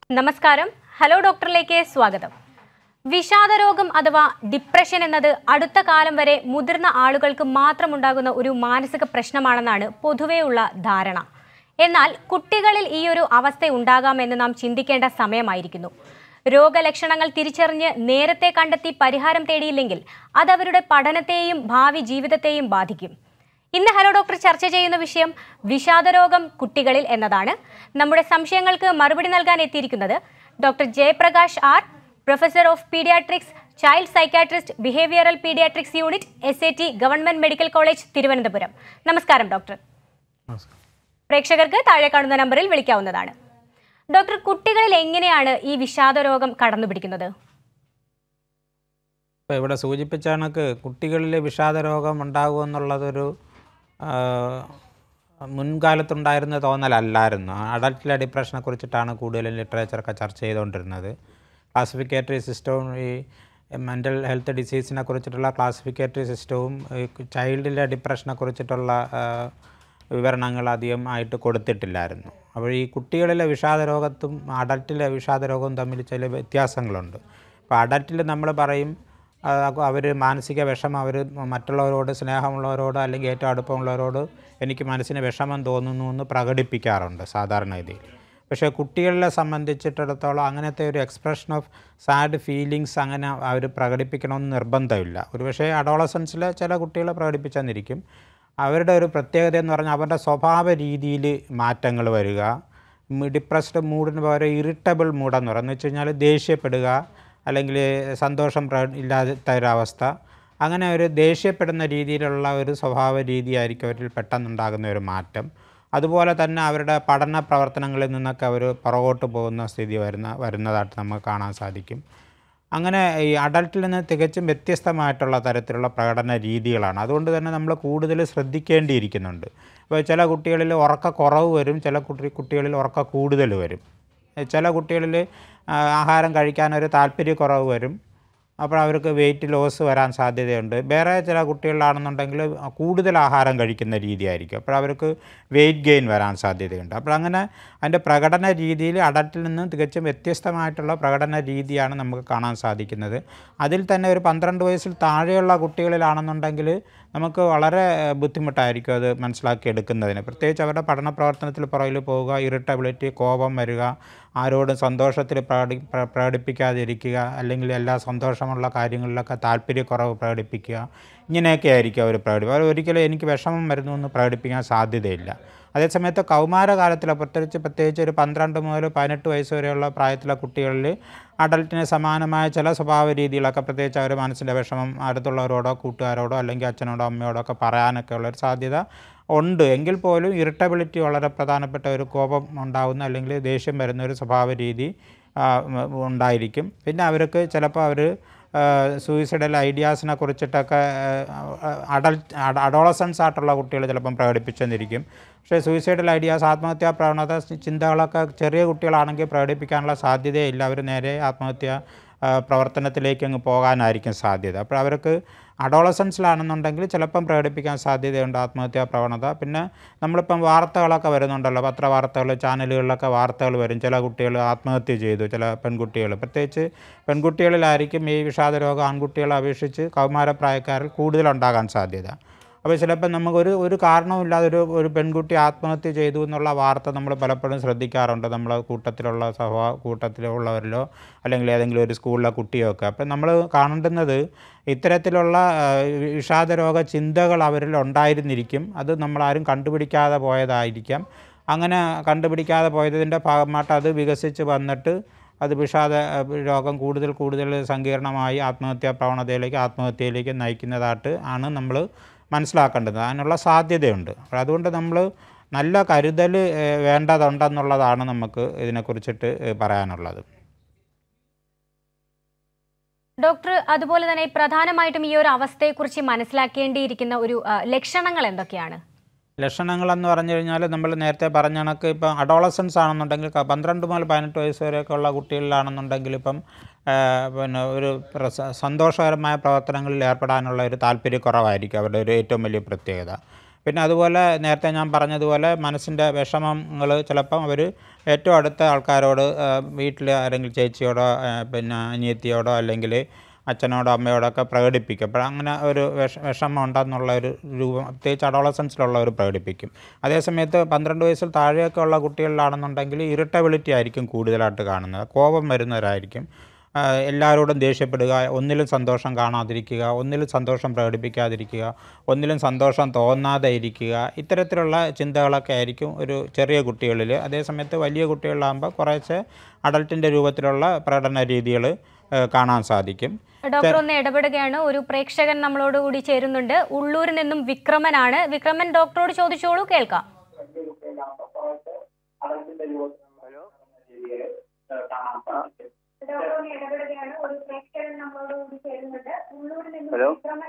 നമസ്കാരം ഹലോ ഡോക്ടറിലേക്ക് സ്വാഗതം വിഷാദരോഗം അഥവാ ഡിപ്രഷൻ എന്നത് അടുത്ത കാലം വരെ മുതിർന്ന ആളുകൾക്ക് മാത്രമുണ്ടാകുന്ന ഒരു മാനസിക പ്രശ്നമാണെന്നാണ് പൊതുവെയുള്ള ധാരണ എന്നാൽ കുട്ടികളിൽ ഈ ഒരു അവസ്ഥ ഉണ്ടാകാമെന്ന് നാം ചിന്തിക്കേണ്ട സമയമായിരിക്കുന്നു രോഗലക്ഷണങ്ങൾ തിരിച്ചറിഞ്ഞ് നേരത്തെ കണ്ടെത്തി പരിഹാരം തേടിയില്ലെങ്കിൽ അത് അവരുടെ പഠനത്തെയും ഭാവി ജീവിതത്തെയും ബാധിക്കും ഇന്ന് ഹലോ ഡോക്ടർ ചർച്ച ചെയ്യുന്ന വിഷയം വിഷാദരോഗം കുട്ടികളിൽ എന്നതാണ് നമ്മുടെ സംശയങ്ങൾക്ക് മറുപടി നൽകാൻ എത്തിയിരിക്കുന്നത് doctor Jayaprakash R professor of paediatrics child psychiatrist behavioural paediatrics unit S A T government medical college Thiruvananthapuram നമസ്കാരം ഡോക്ടർ നമസ്കാരം പ്രേക്ഷകർക്ക് താഴെ കാണുന്ന നമ്പറിൽ വിളിക്കാവുന്നതാണ് ഡോക്ടർ കുട്ടികളിൽ എങ്ങനെയാണ് ഈ വിഷാദരോഗം കടന്നുപിടിക്കുന്നത് ഇപ്പോൾ ഇവിടെ സൂചിപ്പിച്ച കണക്ക് കുട്ടികളിൽ വിഷാദരോഗം ഉണ്ടാകുമെന്നുള്ളതൊരു ആ, മുൻകാലത്തുണ്ടായിരുന്ന തോന്നലല്ലായിരുന്നു അഡൽട്ടിലെ ഡിപ്രഷനെ കുറിച്ചിട്ടാണ് കൂടുതലും ലിറ്ററേച്ചറൊക്കെ ചർച്ച ചെയ്തുകൊണ്ടിരുന്നത് ക്ലാസിഫിക്കേറ്ററി സിസ്റ്റവും ഈ മെൻ്റൽ ഹെൽത്ത് ഡിസീസിനെ കുറിച്ചിട്ടുള്ള ക്ലാസിഫിക്കേറ്ററി സിസ്റ്റവും ഈ ചൈൽഡിലെ ഡിപ്രഷനെ കുറിച്ചിട്ടുള്ള ആ, വിവരണങ്ങൾ അധികം ആയിട്ട് കൊടുത്തിട്ടില്ലായിരുന്നു അപ്പോൾ ഈ കുട്ടികളിലെ വിഷാദരോഗത്തും അഡൽട്ടിലെ വിഷാദരോഗവും തമ്മിൽ ചില വ്യത്യാസങ്ങളുണ്ട് അപ്പോൾ അഡൽട്ടിൽ നമ്മൾ പറയും അവർ മാനസിക വിഷമം അവർ മറ്റുള്ളവരോട് സ്നേഹമുള്ളവരോട് അല്ലെങ്കിൽ ഏറ്റവും അടുപ്പമുള്ളവരോട് എനിക്ക് മനസ്സിന് വിഷമം തോന്നുന്നു എന്ന് പ്രകടിപ്പിക്കാറുണ്ട് സാധാരണഗതിയിൽ പക്ഷേ കുട്ടികളെ സംബന്ധിച്ചിടത്തോളം അങ്ങനത്തെ ഒരു എക്സ്പ്രഷൻ ഓഫ് സാഡ് ഫീലിങ്സ് അങ്ങനെ അവർ പ്രകടിപ്പിക്കണമെന്ന് നിർബന്ധമില്ല ഒരുപക്ഷേ അഡോളസൻസിൽ ചില കുട്ടികളെ പ്രകടിപ്പിച്ചെന്നിരിക്കും അവരുടെ ഒരു പ്രത്യേകത എന്ന് പറഞ്ഞാൽ അവരുടെ സ്വഭാവ രീതിയിൽ മാറ്റങ്ങൾ വരിക ഡിപ്രസ്ഡ് മൂഡിന് പകരം ഇറിറ്റബിൾ മൂഡെന്ന് പറയുന്നത് വെച്ച് കഴിഞ്ഞാൽ ദേഷ്യപ്പെടുക അല്ലെങ്കിൽ സന്തോഷം പ്ര ഇല്ലാത്ത ഒരവസ്ഥ അങ്ങനെ ഒരു ദേഷ്യപ്പെടുന്ന രീതിയിലുള്ള ഒരു സ്വഭാവ രീതിയായിരിക്കും അവരിൽ പെട്ടെന്നുണ്ടാകുന്ന ഒരു മാറ്റം അതുപോലെ തന്നെ അവരുടെ പഠന പ്രവർത്തനങ്ങളിൽ നിന്നൊക്കെ അവർ പുറകോട്ട് പോകുന്ന സ്ഥിതി വരുന്ന വരുന്നതായിട്ട് നമുക്ക് കാണാൻ സാധിക്കും അങ്ങനെ ഈ അഡൽട്ടിൽ നിന്ന് തികച്ചും വ്യത്യസ്തമായിട്ടുള്ള തരത്തിലുള്ള പ്രകടന രീതികളാണ് അതുകൊണ്ട് തന്നെ നമ്മൾ കൂടുതൽ ശ്രദ്ധിക്കേണ്ടിയിരിക്കുന്നുണ്ട് ഇപ്പോൾ ചില കുട്ടികളിൽ ഉറക്ക കുറവ് വരും ചില കുട്ടി കുട്ടികളിൽ ഉറക്ക കൂടുതൽ വരും ചില കുട്ടികളിൽ ആ, ആഹാരം കഴിക്കാനൊരു താല്പര്യക്കുറവ് വരും അപ്പോൾ അവർക്ക് വെയിറ്റ് ലോസ് വരാൻ സാധ്യതയുണ്ട് വേറെ ചില കുട്ടികളിലാണെന്നുണ്ടെങ്കിൽ കൂടുതൽ ആഹാരം കഴിക്കുന്ന രീതിയായിരിക്കും അപ്പോൾ അവർക്ക് വെയിറ്റ് ഗെയിൻ വരാൻ സാധ്യതയുണ്ട് അപ്പോൾ അങ്ങനെ അതിൻ്റെ പ്രകടന രീതിയിൽ അഡൽട്ടിൽ നിന്ന് തികച്ചും വ്യത്യസ്തമായിട്ടുള്ള പ്രകടന രീതിയാണ് നമുക്ക് കാണാൻ സാധിക്കുന്നത് അതിൽ തന്നെ ഒരു പന്ത്രണ്ട് വയസ്സിൽ താഴെയുള്ള കുട്ടികളിലാണെന്നുണ്ടെങ്കിൽ നമുക്ക് വളരെ ഏഹ്, ബുദ്ധിമുട്ടായിരിക്കും അത് മനസ്സിലാക്കി എടുക്കുന്നതിന് പ്രത്യേകിച്ച് അവരുടെ പഠന പ്രവർത്തനത്തിൽ പുറകിൽ പോവുക ഇറിറ്റബിലിറ്റി കോപം വരിക ആരോടും സന്തോഷത്തിൽ പ്രകടി പ്ര- പ്രകടിപ്പിക്കാതിരിക്കുക അല്ലെങ്കിൽ എല്ലാ സന്തോഷമുള്ള കാര്യങ്ങളിലൊക്കെ താല്പര്യക്കുറവ് പ്രകടിപ്പിക്കുക ഇങ്ങനെയൊക്കെ ആയിരിക്കും അവർ പ്രകടിപ്പിക്കുക അവർ ഒരിക്കലും എനിക്ക് വിഷമം വരുന്നു എന്ന് പ്രകടിപ്പിക്കാൻ സാധ്യതയില്ല അതേസമയത്ത് കൗമാരകാലത്തിൽ പ്രത്യേകിച്ച് പ്രത്യേകിച്ച് ഒരു പന്ത്രണ്ട് മുതൽ പതിനെട്ട് വയസ്സ് വരെയുള്ള പ്രായത്തിലെ കുട്ടികളിൽ അഡൽട്ടിന് സമാനമായ ചില സ്വഭാവ രീതികളൊക്കെ പ്രത്യേകിച്ച് അവർ മനസ്സിൻ്റെ വിഷമം അടുത്തുള്ളവരോടോ കൂട്ടുകാരോടോ അല്ലെങ്കിൽ അച്ഛനോടോ അമ്മയോടോ ഒക്കെ പറയാനൊക്കെ ഉള്ളൊരു സാധ്യത ഉണ്ട് എങ്കിൽ പോലും ഇറിറ്റബിലിറ്റി വളരെ പ്രധാനപ്പെട്ട ഒരു കോപം ഉണ്ടാകുന്ന അല്ലെങ്കിൽ ദേഷ്യം വരുന്ന ഒരു സ്വഭാവ രീതി ആ, ഉം, ഉണ്ടായിരിക്കും പിന്നെ അവർക്ക് ചിലപ്പോൾ അവർ സൂയിസൈഡൽ ഐഡിയാസിനെ കുറിച്ചിട്ടൊക്കെ അഡൽട്ട് അഡോളസൻസ് ആയിട്ടുള്ള കുട്ടികൾ ചിലപ്പം പ്രകടിപ്പിച്ചെന്നിരിക്കും പക്ഷേ സൂയിസൈഡൽ ഐഡിയാസ് ആത്മഹത്യാ പ്രവണത ചിന്തകളൊക്കെ ചെറിയ കുട്ടികളാണെങ്കിൽ പ്രകടിപ്പിക്കാനുള്ള സാധ്യതയില്ല അവർ നേരെ ആത്മഹത്യ ആ, പ്രവർത്തനത്തിലേക്ക് അങ്ങ് പോകാനായിരിക്കും സാധ്യത അപ്പോൾ അവർക്ക് അഡോളസൻസിലാണെന്നുണ്ടെങ്കിൽ ചിലപ്പം പ്രകടിപ്പിക്കാൻ സാധ്യതയുണ്ട് ആത്മഹത്യാ പ്രവണത പിന്നെ നമ്മളിപ്പം വാർത്തകളൊക്കെ വരുന്നുണ്ടല്ലോ പത്രവാർത്തകൾ ചാനലുകളിലൊക്കെ വാർത്തകൾ വരും ചില കുട്ടികൾ ആത്മഹത്യ ചെയ്തു ചില പെൺകുട്ടികൾ പ്രത്യേകിച്ച് പെൺകുട്ടികളിലായിരിക്കും ഈ വിഷാദരോഗം ആൺകുട്ടികളെ അപേക്ഷിച്ച് കൗമാരപ്രായക്കാരിൽ കൂടുതലുണ്ടാകാൻ സാധ്യത അപ്പോൾ ചിലപ്പോൾ നമുക്കൊരു ഒരു കാരണവുമില്ലാതെ ഒരു ഒരു പെൺകുട്ടി ആത്മഹത്യ ചെയ്തു എന്നുള്ള വാർത്ത നമ്മൾ പലപ്പോഴും ശ്രദ്ധിക്കാറുണ്ട് നമ്മളെ കൂട്ടത്തിലുള്ള സഹ കൂട്ടത്തിലുള്ളവരിലോ അല്ലെങ്കിൽ ഏതെങ്കിലും ഒരു സ്കൂളിലെ കുട്ടിയോ ഒക്കെ അപ്പം നമ്മൾ കാണേണ്ടുന്നത് ഇത്തരത്തിലുള്ള ആ, വിഷാദരോഗ ചിന്തകൾ അവരിൽ ഉണ്ടായിരുന്നിരിക്കും അത് നമ്മളാരും കണ്ടുപിടിക്കാതെ പോയതായിരിക്കാം അങ്ങനെ കണ്ടുപിടിക്കാതെ പോയതിൻ്റെ ഭാഗമായിട്ട് അത് വികസിച്ച് വന്നിട്ട് അത് വിഷാദ അഹ് രോഗം കൂടുതൽ കൂടുതൽ സങ്കീർണമായി ആത്മഹത്യാ പ്രവണതയിലേക്ക് ആത്മഹത്യയിലേക്ക് നയിക്കുന്നതായിട്ട് ആണ് നമ്മൾ മനസ്സിലാക്കേണ്ടത് അതിനുള്ള സാധ്യതയുണ്ട് അപ്പോൾ അതുകൊണ്ട് നമ്മൾ നല്ല കരുതൽ ഏഹ്, വേണ്ടതുണ്ടെന്നുള്ളതാണ് നമുക്ക് ഇതിനെക്കുറിച്ചിട്ട് ഏഹ്, പറയാനുള്ളത് ഡോക്ടർ അതുപോലെ തന്നെ പ്രധാനമായിട്ടും ഈ ഒരു അവസ്ഥയെക്കുറിച്ച് മനസ്സിലാക്കേണ്ടിയിരിക്കുന്ന ഒരു ആ, ലക്ഷണങ്ങൾ എന്തൊക്കെയാണ് ലക്ഷണങ്ങളെന്ന് പറഞ്ഞു കഴിഞ്ഞാൽ നമ്മൾ നേരത്തെ പറഞ്ഞ കണക്ക് ഇപ്പം അഡോളസൻസ് ആണെന്നുണ്ടെങ്കിൽ ക- പന്ത്രണ്ട് മുതൽ പതിനെട്ട് വയസ്സ് വരെയൊക്കെ ഉള്ള കുട്ടികളിലാണെന്നുണ്ടെങ്കിൽ ഇപ്പം ആ, പിന്നെ ഒരു പ്രസ- സന്തോഷകരമായ പ്രവർത്തനങ്ങളിൽ ഏർപ്പെടാനുള്ള ഒരു താല്പര്യക്കുറവായിരിക്കും അവരുടെ ഒരു ഏറ്റവും വലിയ പ്രത്യേകത പിന്നെ അതുപോലെ നേരത്തെ ഞാൻ പറഞ്ഞതുപോലെ മനസ്സിൻ്റെ വിഷമങ്ങൾ ചിലപ്പം അവർ ഏറ്റവും അടുത്ത ആൾക്കാരോട് വീട്ടിൽ ആരെങ്കിലും ചേച്ചിയോടോ ആ, പിന്നെ അനിയത്തിയോടോ അല്ലെങ്കിൽ അച്ഛനോടോ അമ്മയോടോ ഒക്കെ പ്രകടിപ്പിക്കും അപ്പോൾ അങ്ങനെ ഒരു വിഷ വിഷമം ഉണ്ടെന്നുള്ള ഒരു രൂപം പ്രത്യേകിച്ച് അഡോളസൻസിലുള്ളവർ പ്രകടിപ്പിക്കും അതേസമയത്ത് പന്ത്രണ്ട് വയസ്സിൽ താഴെയൊക്കെ ഉള്ള കുട്ടികളിലാണെന്നുണ്ടെങ്കിൽ ഇറിറ്റബിലിറ്റി ആയിരിക്കും കൂടുതലായിട്ട് കാണുന്നത് കോപം വരുന്നവരായിരിക്കും ആ, എല്ലാവരോടും ദേഷ്യപ്പെടുക ഒന്നിലും സന്തോഷം കാണാതിരിക്കുക ഒന്നിലും സന്തോഷം പ്രകടിപ്പിക്കാതിരിക്കുക ഒന്നിലും സന്തോഷം തോന്നാതെ ഇരിക്കുക ഇത്തരത്തിലുള്ള ചിന്തകളൊക്കെ ആയിരിക്കും ഒരു ചെറിയ കുട്ടികളിൽ അതേസമയത്ത് വലിയ കുട്ടികളിലാകുമ്പോൾ കുറേശ്ശെ അഡൽട്ടിൻ്റെ രൂപത്തിലുള്ള പ്രകടന രീതികൾ കാണാൻ സാധിക്കും ഡോക്ടർ ഒന്ന് ഇടപെടുകയാണ് ഒരു പ്രേക്ഷകൻ നമ്മളോട് കൂടി ചേരുന്നുണ്ട് ഉള്ളൂരിൽ നിന്നും വിക്രമനാണ് വിക്രമൻ ഡോക്ടറോട് ചോദിച്ചോളൂ കേൾക്കാം ഹലോ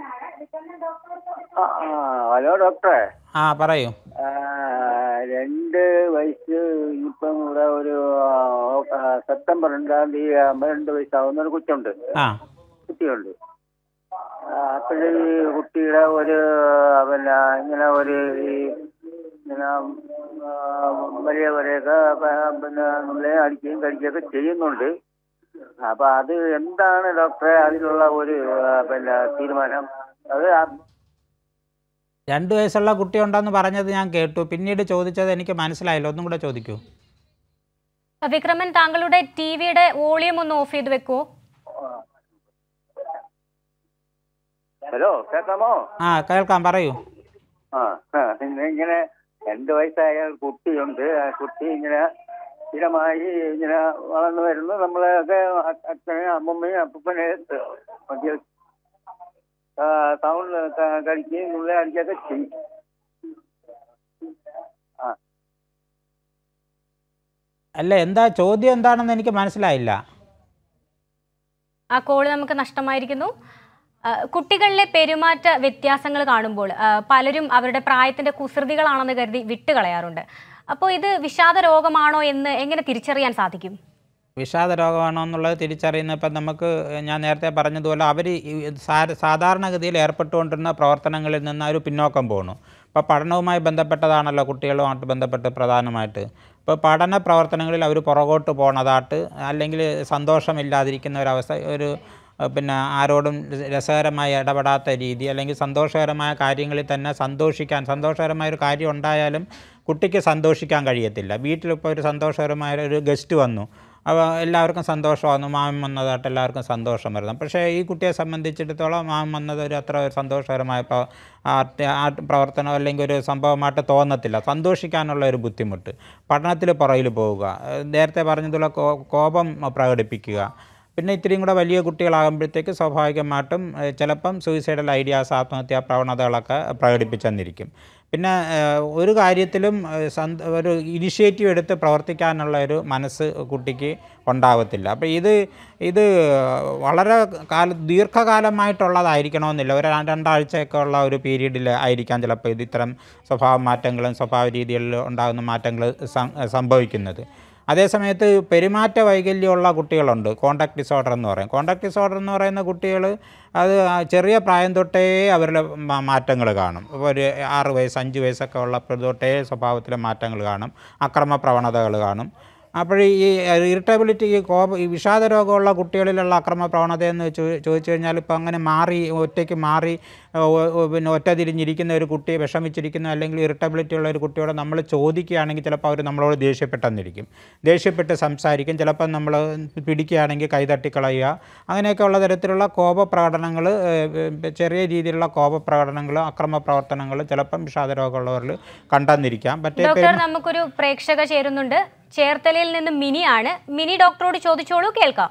ആ ആ, ഹലോ ഡോക്ടറെ ആ പറയൂ ആ, രണ്ട് വയസ്സ് ഇപ്പം ഇവിടെ ഒരു ആ, സെപ്റ്റംബർ രണ്ടാം തീയതി ആകുമ്പോൾ രണ്ട് വയസ്സാവുന്ന ഒരു കുറ്റുണ്ട് ആ കുട്ടിയുണ്ട് അപ്പോഴ് ഈ കുട്ടിയുടെ ഒരു പിന്നെ ഇങ്ങനെ ഒരു ഈ ഇങ്ങനെ ആ, വലിയ വരെയൊക്കെ പിന്നെ നമ്മളെ അടിക്കുകയും കഴിക്കുകയൊക്കെ ചെയ്യുന്നുണ്ട് അപ്പൊ അത് എന്താണ് ഡോക്ടറെ അതിനുള്ള ഒരു ആ, പിന്നെ തീരുമാനം അത് ആ- രണ്ട് വയസ്സുള്ള കുട്ടിയുണ്ടെന്ന് പറഞ്ഞത് ഞാൻ കേട്ടു പിന്നീട് ചോദിച്ചത് എനിക്ക് മനസ്സിലായില്ല ഒന്നും കൂടെ ചോദിക്കൂ വിക്രമൻ താങ്കളുടെ ടി വിയുടെ വോളിയം ഒന്ന് ഓഫ് ചെയ്ത് വെക്കുമോ ഹലോ കേൾക്കാമോ ആ കേൾക്കാം പറയൂ ആ ആ, പിന്നെ ഇങ്ങനെ രണ്ട് വയസ്സായ ഒരു കുട്ടിയുണ്ട് ആ കുട്ടി ഇങ്ങനെ സ്ഥിരമായി ഇങ്ങനെ വളർന്നു വരുന്നു നമ്മളെയൊക്കെ അ- അച്ഛനെയും അമ്മമ്മയും അപ്പൂപ്പനെ മധ്യ സൗണ്ട് കഴിക്കുകയും നുള്ളി അടിക്കുകയൊക്കെ ചെയ്യും അല്ല എന്താ ചോദ്യം എന്താണെന്ന് എനിക്ക് മനസ്സിലായില്ല ആ കോള് നമുക്ക് നഷ്ടമായിരിക്കുന്നു ആ, കുട്ടികളിലെ പെരുമാറ്റ വ്യത്യാസങ്ങൾ കാണുമ്പോൾ ആ, പലരും അവരുടെ പ്രായത്തിന്റെ കുസൃതികളാണെന്ന് കരുതി വിട്ടുകളയാറുണ്ട് അപ്പോൾ ഇത് വിഷാദ രോഗമാണോ എന്ന് എങ്ങനെ തിരിച്ചറിയാൻ സാധിക്കും വിഷാദ രോഗമാണോ എന്നുള്ളത് തിരിച്ചറിയുന്ന ഇപ്പം നമുക്ക് ഞാൻ നേരത്തെ പറഞ്ഞതുപോലെ അവർ സാധാരണഗതിയിൽ ഏർപ്പെട്ടുകൊണ്ടിരുന്ന പ്രവർത്തനങ്ങളിൽ നിന്ന് അവർ പിന്നോക്കം പോകണു ഇപ്പോൾ പഠനവുമായി ബന്ധപ്പെട്ടതാണല്ലോ കുട്ടികളുമായിട്ട് ബന്ധപ്പെട്ട് പ്രധാനമായിട്ട് ഇപ്പോൾ പഠന പ്രവർത്തനങ്ങളിൽ അവർ പുറകോട്ട് പോണതായിട്ട് അല്ലെങ്കിൽ സന്തോഷമില്ലാതിരിക്കുന്ന ഒരവസ്ഥ ഒരു അഹ് പിന്നെ ആരോടും രസകരമായി ഇടപെടാത്ത രീതി അല്ലെങ്കിൽ സന്തോഷകരമായ കാര്യങ്ങളിൽ തന്നെ സന്തോഷിക്കാൻ സന്തോഷകരമായ ഒരു കാര്യം ഉണ്ടായാലും കുട്ടിക്ക് സന്തോഷിക്കാൻ കഴിയത്തില്ല വീട്ടിലിപ്പോൾ ഒരു സന്തോഷകരമായ ഒരു ഗസ്റ്റ് വന്നു അപ്പോൾ എല്ലാവർക്കും സന്തോഷമാകുന്നു മാമൻ വന്നതായിട്ട് എല്ലാവർക്കും സന്തോഷം വരുന്നു പക്ഷേ ഈ കുട്ടിയെ സംബന്ധിച്ചിടത്തോളം മാമൻ വന്നത് ഒരു അത്ര ഒരു സന്തോഷകരമായ പ്ര- ആർട്ട് ആർട്ട് പ്രവർത്തനം അല്ലെങ്കിൽ ഒരു സംഭവമായിട്ട് തോന്നത്തില്ല സന്തോഷിക്കാനുള്ള ഒരു ബുദ്ധിമുട്ട് പഠനത്തിൽ പുറകിൽ പോവുക ഏഹ് നേരത്തെ പറഞ്ഞതുപോലെ കോ- കോപം പ്രകടിപ്പിക്കുക പിന്നെ ഇത്തിരിയും കൂടെ വലിയ കുട്ടികളാകുമ്പോഴത്തേക്ക് സ്വാഭാവികമായിട്ടും ഏഹ് ചിലപ്പം സൂയിസൈഡൽ ഐഡിയാസ് ആത്മഹത്യാ പ്രവണതകളൊക്കെ പ്രകടിപ്പിച്ചെന്നിരിക്കും പിന്നെ ഏഹ് ഒരു കാര്യത്തിലും ഏഹ് സന്ത ഒരു ഇനിഷ്യേറ്റീവ് എടുത്ത് പ്രവർത്തിക്കാനുള്ള ഒരു മനസ്സ് കുട്ടിക്ക് ഉണ്ടാവത്തില്ല അപ്പോൾ ഇത് ഇത് വളരെ കാല ദീർഘകാലമായിട്ടുള്ളതായിരിക്കണമെന്നില്ല ഒരു രണ്ടാഴ്ചയൊക്കെ ഉള്ള ഒരു പീരീഡിൽ ആയിരിക്കാം ചിലപ്പോൾ ഇത് ഇത്തരം സ്വഭാവ മാറ്റങ്ങളും സ്വഭാവ രീതികളിൽ ഉണ്ടാകുന്ന മാറ്റങ്ങൾ സം- സംഭവിക്കുന്നത് അതേസമയത്ത് പെരുമാറ്റ വൈകല്യമുള്ള കുട്ടികളുണ്ട് കോണ്ടാക്ട് ഡിസോർഡർ എന്ന് പറയും കോണ്ടാക്ട് ഡിസോർഡർ എന്ന് പറയുന്ന കുട്ടികൾ അത് ആ ചെറിയ പ്രായം തൊട്ടേ അവരുടെ മാറ്റങ്ങൾ കാണും ഇപ്പോൾ ഒരു ആറ് വയസ്സ് അഞ്ച് വയസ്സൊക്കെ ഉള്ളപ്പോൾ തൊട്ടേ സ്വഭാവത്തിലെ മാറ്റങ്ങൾ കാണും അക്രമ പ്രവണതകൾ കാണും അപ്പോൾ ഈ ഇറിറ്റബിലിറ്റി ഈ കോപ ഈ വിഷാദ രോഗമുള്ള കുട്ടികളിലുള്ള അക്രമ പ്രവണതയെന്ന് ചോ ചോദിച്ചു കഴിഞ്ഞാൽ ഇപ്പോൾ അങ്ങനെ മാറി ഒറ്റയ്ക്ക് മാറി ഓ, ഓ, പിന്നെ ഒറ്റ തിരിഞ്ഞിരിക്കുന്ന ഒരു കുട്ടി വിഷമിച്ചിരിക്കുന്ന അല്ലെങ്കിൽ ഇറിറ്റബിലിറ്റി ഉള്ള ഒരു കുട്ടിയോട് നമ്മൾ ചോദിക്കുകയാണെങ്കിൽ ചിലപ്പോൾ അവർ നമ്മളോട് ദേഷ്യപ്പെട്ടെന്നിരിക്കും ദേഷ്യപ്പെട്ട് സംസാരിക്കും ചിലപ്പോൾ നമ്മൾ പിടിക്കുകയാണെങ്കിൽ കൈതട്ടിക്കളയുക അങ്ങനെയൊക്കെ ഉള്ള തരത്തിലുള്ള കോപ പ്രകടനങ്ങൾ ചെറിയ രീതിയിലുള്ള കോപ പ്രകടനങ്ങൾ അക്രമ പ്രവർത്തനങ്ങൾ ചിലപ്പം വിഷാദ രോഗമുള്ളവരിൽ കണ്ടെന്നിരിക്കാം മറ്റേ ഡോക്ടർ നമുക്കൊരു പ്രേക്ഷക ചേരുന്നുണ്ട് ചേർത്തലയിൽ നിന്ന് മിനിയാണ് മിനി ഡോക്ടറോട് ചോദിച്ചോളൂ കേൾക്കാം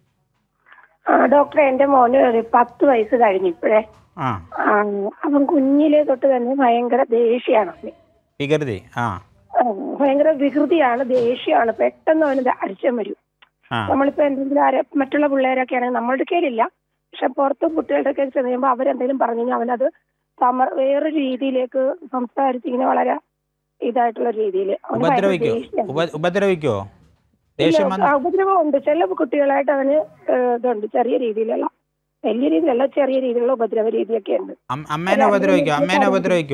ആ ഡോക്ടറെ എന്റെ മോന് ഒരു പത്ത് വയസ്സ് കഴിഞ്ഞു ഇപ്പോഴേ ആ ആ, അവൻ കുഞ്ഞിലെ തൊട്ട് തന്നെ ഭയങ്കര ദേഷ്യാണ് അവന്. വികൃതി ആ ആ, ഭയങ്കര വികൃതിയാണ് ദേഷ്യമാണ് പെട്ടെന്ന് അവന് അരിച്ചം വരും ആ നമ്മളിപ്പോ എന്തെങ്കിലും ആരെ മറ്റുള്ള പിള്ളേരൊക്കെ ആണെങ്കിൽ നമ്മളുടെ കയ്യിലില്ല പക്ഷെ പുറത്ത് കുട്ടികളുടെ ഒക്കെ ചെന്ന് കഴിയുമ്പോൾ അവരെന്തെങ്കിലും പറഞ്ഞു കഴിഞ്ഞാൽ അവനത് സമർ വേറൊരു രീതിയിലേക്ക് സംസാരിച്ച് ഇങ്ങനെ വളരെ ഇതായിട്ടുള്ള രീതിയിൽ ഉപദ്രവിക്കോ ഉപ ഉപദ്രവിക്കോ ദേഷ്യം വന്ന് ഉപദ്രവം ഉണ്ട് ചില കുട്ടികളായിട്ട് അവന് ഏഹ്, ഇതുണ്ട് ചെറിയ രീതിയിലുള്ള വലിയ രീതിയിലല്ല ചെറിയ രീതിയിലുള്ള ഉപദ്രവ രീതിയൊക്കെ ഉണ്ട് അം- അമ്മേനെ ഉപദ്രവിക്കോ അമ്മേനെ ഉപദ്രവിക്കോ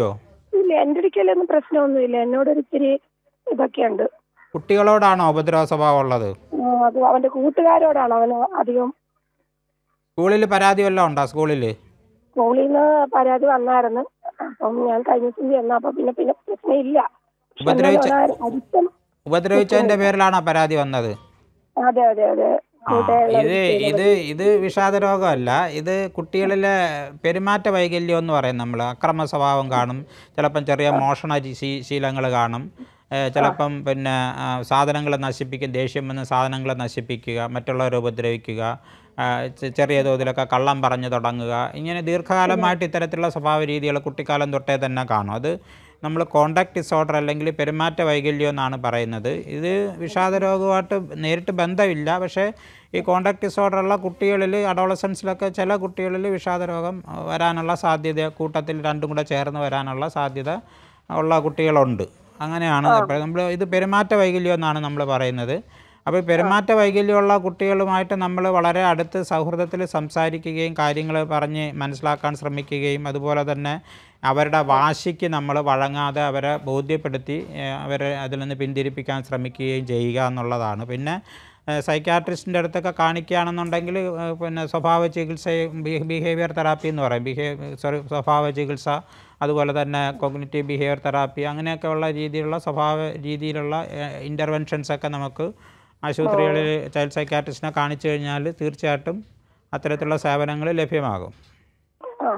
ഇല്ല എൻ്റെ അടുക്കലൊന്നും പ്രശ്നമൊന്നുമില്ല എന്നോടൊരു ഇച്ചിരി ഇതൊക്കെയുണ്ട് കുട്ടികളോടാണോ ഉപദ്രവ സ്വഭാവം ഉള്ളത് ആ, അത് അവന്റെ കൂട്ടുകാരോടാണ് അവന് അധികം സ്കൂളിൽ പരാതി വല്ലതും ഉണ്ടോ സ്കൂളിൽ സ്കൂളിൽ നിന്ന് പരാതി വന്നായിരുന്നു അപ്പം ഞാൻ കഴിഞ്ഞ ദിവസം ചെന്നപ്പോ പിന്നെ പിന്നെ പ്രശ്നമില്ല പക്ഷെ ഉപദ്രവിച്ച- എന്നാലും അവൻ അടിച്ചൻ ഉപദ്രവിച്ചതിൻ്റെ പേരിലാണോ പരാതി വന്നത് അതെ അതെ അതെ ആ കൂട്ടുകാരുള്ള ഇത് ഇത് ഇത് വിഷാദ രോഗമല്ല ഇത് കുട്ടികളിലെ പെരുമാറ്റ വൈകല്യം എന്ന് പറയും നമ്മൾ അക്രമ സ്വഭാവം കാണും ചിലപ്പം ചെറിയ മോഷണ ശീലങ്ങൾ കാണും ഏഹ് ചിലപ്പം പിന്നെ സാധനങ്ങൾ നശിപ്പിക്കും ദേഷ്യം വന്ന് സാധനങ്ങൾ നശിപ്പിക്കുക മറ്റുള്ളവരെ ഉപദ്രവിക്കുക ആ, ചെ- ചെറിയ തോതിലൊക്കെ കള്ളം പറഞ്ഞു തുടങ്ങുക ഇങ്ങനെ ദീർഘകാലമായിട്ട് ഇത്തരത്തിലുള്ള സ്വഭാവ രീതികൾ കുട്ടിക്കാലം തൊട്ടേ തന്നെ കാണും അത് നമ്മൾ കോണ്ടാക്ട് ഡിസോർഡർ അല്ലെങ്കിൽ പെരുമാറ്റ വൈകല്യം എന്നാണ് പറയുന്നത് ഇത് വിഷാദ രോഗമായിട്ട് നേരിട്ട് ബന്ധമില്ല പക്ഷേ ഈ കോണ്ടാക്ട് ഡിസോർഡർ ഉള്ള കുട്ടികളിൽ അഡോളസൻസിലൊക്കെ ചില കുട്ടികളിൽ വിഷാദ രോഗം ആ, വരാനുള്ള സാധ്യത കൂട്ടത്തിൽ രണ്ടും കൂടെ ചേർന്ന് വരാനുള്ള സാധ്യത ഉള്ള കുട്ടികളുണ്ട് അങ്ങനെയാണ് നമ്മൾ ഇത് പെരുമാറ്റ വൈകല്യം എന്നാണ് നമ്മൾ പറയുന്നത് അപ്പോൾ പെരുമാറ്റ വൈകല്യമുള്ള കുട്ടികളുമായിട്ട് നമ്മൾ വളരെ അടുത്ത് സൗഹൃദത്തിൽ സംസാരിക്കുകയും കാര്യങ്ങൾ പറഞ്ഞ് മനസ്സിലാക്കാൻ ശ്രമിക്കുകയും അതുപോലെ തന്നെ അവരുടെ വാശിക്ക് നമ്മൾ വഴങ്ങാതെ അവരെ ബോധ്യപ്പെടുത്തി ഏഹ്, അവരെ അതിൽ നിന്ന് പിന്തിരിപ്പിക്കാൻ ശ്രമിക്കുകയും ചെയ്യുക എന്നുള്ളതാണ് പിന്നെ സൈക്കാട്രിസ്റ്റിൻ്റെ അടുത്തൊക്കെ കാണിക്കുകയാണെന്നുണ്ടെങ്കിൽ ഏഹ്, പിന്നെ സ്വഭാവ ചികിത്സയും ബിഹേവിയർ തെറാപ്പി എന്ന് പറയും ബിഹേ സോറി സ്വഭാവ ചികിത്സ അതുപോലെ തന്നെ കോഗ്നിറ്റീവ് ബിഹേവിയർ തെറാപ്പി അങ്ങനെയൊക്കെ ഉള്ള രീതിയിലുള്ള സ്വഭാവ രീതിയിലുള്ള ഇൻ്റർവെൻഷൻസ് ഒക്കെ നമുക്ക് ആശുപത്രികളിൽ ചൈൽഡ് സൈക്കാട്രിസ്റ്റിനെ കാണിച്ചു കഴിഞ്ഞാൽ തീർച്ചയായിട്ടും അത്തരത്തിലുള്ള സേവനങ്ങൾ ലഭ്യമാകും ആ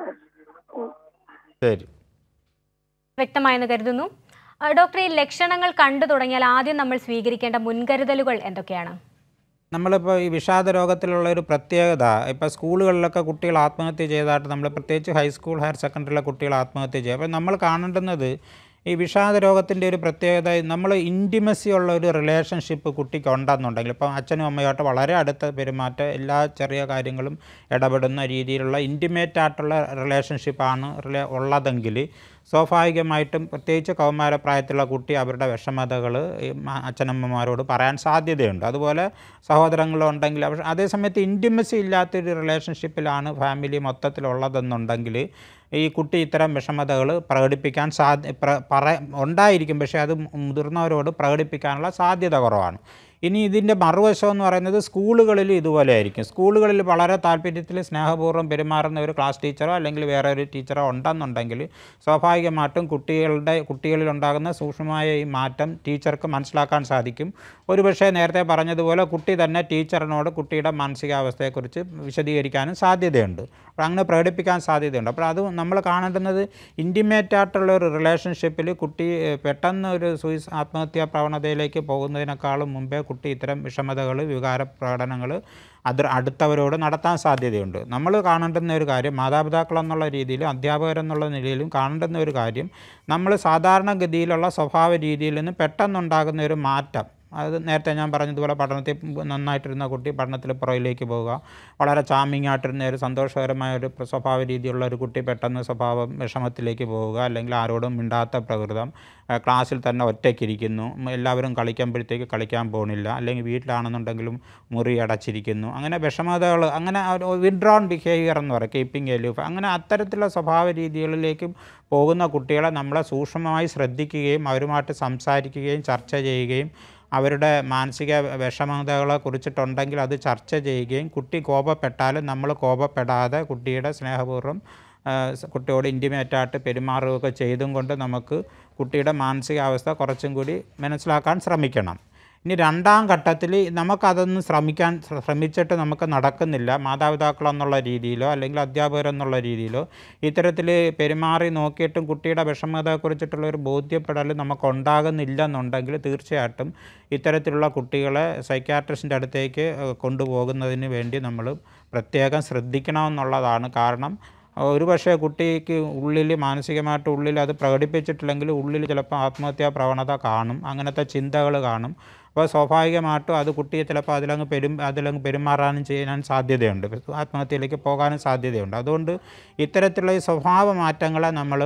ശരി വ്യക്തമായെന്ന് കരുതുന്നു ആ, ഡോക്ടർ ഈ ലക്ഷണങ്ങൾ കണ്ടു തുടങ്ങിയാൽ ആദ്യം നമ്മൾ സ്വീകരിക്കേണ്ട മുൻകരുതലുകൾ എന്തൊക്കെയാണ് നമ്മളിപ്പോൾ ഈ വിഷാദ രോഗത്തിലുള്ള ഒരു പ്രത്യേകത ഇപ്പോൾ സ്കൂളുകളിലൊക്കെ കുട്ടികൾ ആത്മഹത്യ ചെയ്തതായിട്ട് നമ്മൾ പ്രത്യേകിച്ച് ഹൈസ്കൂൾ ഹയർ സെക്കൻഡറിയിലെ കുട്ടികൾ ആത്മഹത്യ ചെയ്യും അപ്പോൾ നമ്മൾ കാണേണ്ടുന്നത് ഈ വിഷാദ രോഗത്തിൻ്റെ ഒരു പ്രത്യേകത നമ്മൾ ഇൻറ്റിമസി ഉള്ള ഒരു റിലേഷൻഷിപ്പ് കുട്ടിക്ക് ഉണ്ടെന്നുണ്ടെങ്കിൽ ഇപ്പം അച്ഛനും അമ്മയുമായിട്ട് വളരെ അടുത്ത പെരുമാറ്റം എല്ലാ ചെറിയ കാര്യങ്ങളും ഇടപെടുന്ന രീതിയിലുള്ള ഇൻറ്റിമേറ്റ് ആയിട്ടുള്ള റിലേഷൻഷിപ്പാണ് റിലേ ഉള്ളതെങ്കിൽ സ്വാഭാവികമായിട്ടും പ്രത്യേകിച്ച് കൗമാരപ്രായത്തിലുള്ള കുട്ടി അവരുടെ വിഷമതകൾ അച്ഛനമ്മമാരോട് പറയാൻ സാധ്യതയുണ്ട് അതുപോലെ സഹോദരങ്ങളുണ്ടെങ്കിൽ പക്ഷേ അതേസമയത്ത് ഇൻറ്റിമസി ഇല്ലാത്തൊരു റിലേഷൻഷിപ്പിലാണ് ഫാമിലി മൊത്തത്തിലുള്ളതെന്നുണ്ടെങ്കിൽ ഈ കുട്ടി ഇത്തരം വിഷമതകൾ പ്രകടിപ്പിക്കാൻ സാധ്യ പ്ര പറ ഉണ്ടായിരിക്കും പക്ഷേ അത് മുതിർന്നവരോട് പ്രകടിപ്പിക്കാനുള്ള സാധ്യത കുറവാണ് ഇനി ഇതിൻ്റെ മറുവശം എന്ന് പറയുന്നത് സ്കൂളുകളിൽ ഇതുപോലെ ആയിരിക്കും സ്കൂളുകളിൽ വളരെ താല്പര്യത്തിൽ സ്നേഹപൂർവ്വം പെരുമാറുന്ന ഒരു ക്ലാസ് ടീച്ചറോ അല്ലെങ്കിൽ വേറെ ഒരു ടീച്ചറോ ഉണ്ടെന്നുണ്ടെങ്കിൽ സ്വാഭാവികമായിട്ടും കുട്ടികളുടെ കുട്ടികളിൽ ഉണ്ടാകുന്ന സൂക്ഷ്മമായ ഈ മാറ്റം ടീച്ചർക്ക് മനസ്സിലാക്കാൻ സാധിക്കും ഒരുപക്ഷെ നേരത്തെ പറഞ്ഞതുപോലെ കുട്ടി തന്നെ ടീച്ചറിനോട് കുട്ടിയുടെ മാനസികാവസ്ഥയെക്കുറിച്ച് വിശദീകരിക്കാനും സാധ്യതയുണ്ട് അപ്പോൾ അങ്ങനെ പ്രകടിപ്പിക്കാൻ സാധ്യതയുണ്ട് അപ്പോൾ അത് നമ്മൾ കാണേണ്ടുന്നത് ഇൻറ്റിമേറ്റ് ആയിട്ടുള്ള ഒരു റിലേഷൻഷിപ്പിൽ കുട്ടി ഏഹ്, പെട്ടെന്ന് ഒരു സൂയിസ് ആത്മഹത്യാ പ്രവണതയിലേക്ക് പോകുന്നതിനേക്കാളും മുമ്പേ കുട്ടി ഇത്തരം വിഷമതകൾ വികാര പ്രകടനങ്ങൾ അത് അടുത്തവരോട് നടത്താൻ സാധ്യതയുണ്ട് നമ്മൾ കാണേണ്ടുന്ന ഒരു കാര്യം മാതാപിതാക്കൾ എന്നുള്ള രീതിയിലും അധ്യാപകരെന്നുള്ള നിലയിലും കാണേണ്ടുന്ന ഒരു കാര്യം നമ്മൾ സാധാരണഗതിയിലുള്ള സ്വഭാവ രീതിയിൽ നിന്ന് പെട്ടെന്നുണ്ടാകുന്ന ഒരു മാറ്റം അത് നേരത്തെ ഞാൻ പറഞ്ഞതുപോലെ പഠനത്തിൽ നന്നായിട്ടിരുന്ന കുട്ടി പഠനത്തിൽ പുറകിലേക്ക് പോവുക വളരെ ചാമിങ് ആയിട്ടിരുന്ന ഒരു സന്തോഷകരമായ ഒരു പ്ര- സ്വഭാവ രീതിയുള്ള ഒരു കുട്ടി പെട്ടെന്ന് സ്വഭാവം വിഷമത്തിലേക്ക് പോവുക അല്ലെങ്കിൽ ആരോടും മിണ്ടാത്ത പ്രകൃതം ആ, ക്ലാസ്സിൽ തന്നെ ഒറ്റയ്ക്കിരിക്കുന്നു ഉം, എല്ലാവരും കളിക്കുമ്പോഴത്തേക്ക് കളിക്കാൻ പോകണില്ല അല്ലെങ്കിൽ വീട്ടിലാണെന്നുണ്ടെങ്കിലും മുറി അടച്ചിരിക്കുന്നു അങ്ങനെ വിഷമതകൾ അങ്ങനെ വിഡ്രോൺ ബിഹേവിയർ എന്ന് പറയും കീപ്പിംഗ് എലൂഫ് അങ്ങനെ അത്തരത്തിലുള്ള സ്വഭാവ രീതികളിലേക്ക് പോകുന്ന കുട്ടികളെ നമ്മളെ സൂക്ഷ്മമായി ശ്രദ്ധിക്കുകയും അവരുമായിട്ട് സംസാരിക്കുകയും ചർച്ച ചെയ്യുകയും അവരുടെ മാനസിക വിഷമതകളെ കുറിച്ചിട്ടുണ്ടെങ്കിൽ അത് ചർച്ച ചെയ്യുകയും കുട്ടി കോപപ്പെട്ടാലും നമ്മൾ കോപപ്പെടാതെ കുട്ടിയുടെ സ്നേഹപൂർവ്വം ആ, സ- കുട്ടിയോട് ഇൻറ്റിമേറ്റായിട്ട് പെരുമാറുകയൊക്കെ ചെയ്തും കൊണ്ട് നമുക്ക് കുട്ടിയുടെ മാനസികാവസ്ഥ കുറച്ചും കൂടി മനസ്സിലാക്കാൻ ശ്രമിക്കണം ഇനി രണ്ടാം ഘട്ടത്തിൽ നമുക്കതൊന്ന് ശ്രമിക്കാൻ ശ്ര- ശ്രമിച്ചിട്ട് നമുക്ക് നടക്കുന്നില്ല മാതാപിതാക്കൾ എന്നുള്ള രീതിയിലോ അല്ലെങ്കിൽ അധ്യാപകർ എന്നുള്ള രീതിയിലോ ഇത്തരത്തിൽ പെരുമാറി നോക്കിയിട്ടും കുട്ടിയുടെ വിഷമതയെക്കുറിച്ചിട്ടുള്ള ഒരു ബോധ്യപ്പെടൽ നമുക്ക് ഉണ്ടാകുന്നില്ലെന്നുണ്ടെങ്കിൽ തീർച്ചയായിട്ടും ഇത്തരത്തിലുള്ള കുട്ടികളെ സൈക്യാട്രിസ്റ്റിൻ്റെ അടുത്തേക്ക് ഏഹ്, കൊണ്ടുപോകുന്നതിന് വേണ്ടി നമ്മൾ പ്രത്യേകം ശ്രദ്ധിക്കണമെന്നുള്ളതാണ് കാരണം ഒരു പക്ഷേ കുട്ടിക്ക് ഉള്ളിൽ മാനസികമായിട്ട് ഉള്ളിൽ അത് പ്രകടിപ്പിച്ചിട്ടില്ലെങ്കിൽ ഉള്ളിൽ ചിലപ്പോൾ ആത്മഹത്യാ പ്രവണത കാണും അങ്ങനത്തെ ചിന്തകൾ കാണും അപ്പോൾ സ്വാഭാവികമായിട്ടും അത് കുട്ടിയെ ചിലപ്പോൾ അതിലങ്ങ് പെരും അതിലങ്ങ് പെരുമാറാനും ചെയ്യാൻ സാധ്യതയുണ്ട് ആത്മഹത്യയിലേക്ക് പോകാനും സാധ്യതയുണ്ട് അതുകൊണ്ട് ഇത്തരത്തിലുള്ള ഈ സ്വഭാവ മാറ്റങ്ങളെ നമ്മൾ